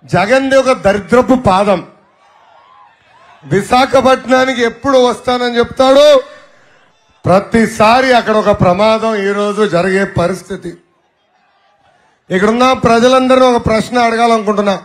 జగన్ది ఒక దరిద్రపు పాదం విశాఖపట్నానికి ఎప్పుడు వస్తానని చెప్తాడు ప్రతిసారి అక్కడ ఒక ప్రమాదం ఈ రోజు జరిగే పరిస్థితి ఇక్కడున్న ప్రజలందరినీ ఒక ప్రశ్న అడగాలనుకుంటున్నా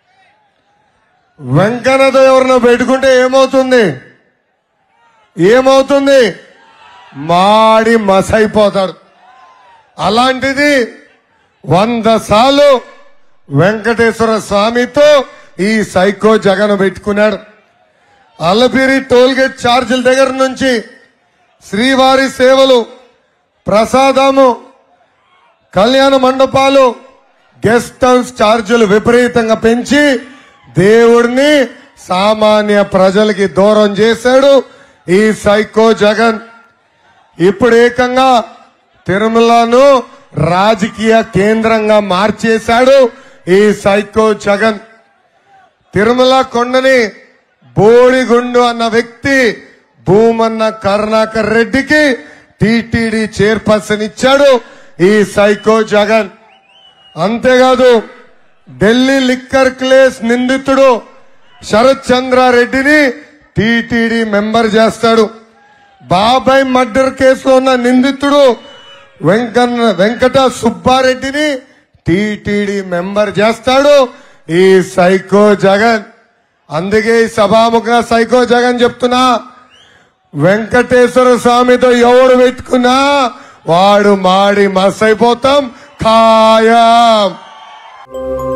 వెంకన్నతో ఎవరినో పెట్టుకుంటే ఏమవుతుంది ఏమవుతుంది మాడి మసైపోతాడు అలాంటిది వంద సార్లు వెంకటేశ్వర స్వామితో ఈ సైకో జగన్ పెట్టుకున్నాడు అల్లపిరి టోల్గేట్ ఛార్జీల దగ్గర నుంచి శ్రీవారి సేవలు ప్రసాదము కళ్యాణ మండపాలు గెస్ట్ హౌస్ ఛార్జీలు విపరీతంగా పెంచి దేవుడిని సామాన్య ప్రజలకి దూరం చేశాడు ఈ సైకో జగన్ ఇప్పుడు ఏకంగా తిరుమలను రాజకీయ కేంద్రంగా మార్చేశాడు ఈ సైకో జగన్ తిరుమల కొండని బోడిగుండు అన్న వ్యక్తి భూమన్న కరుణాకర్ రెడ్డికి టిటిడి చైర్పర్సన్ ఇచ్చాడు ఈ సైకో జగన్ అంతేకాదు ఢిల్లీ లిక్కర్ క్లేస్ నిందితుడు శరత్ చంద్రారెడ్డిని టిటిడి మెంబర్ చేస్తాడు బాబాయ్ మర్డర్ కేసులో ఉన్న నిందితుడు వెంకన్న వెంకట సుబ్బారెడ్డిని టిటిడి మెంబర్ చేస్తాడు ఈ సైకో జగన్ అందుకే ఈ సభాముఖంగా సైకో జగన్ చెప్తున్నా వెంకటేశ్వర స్వామితో ఎవడు పెట్టుకున్నా వాడు మాడి మస్ అయిపోతాం ఖాయం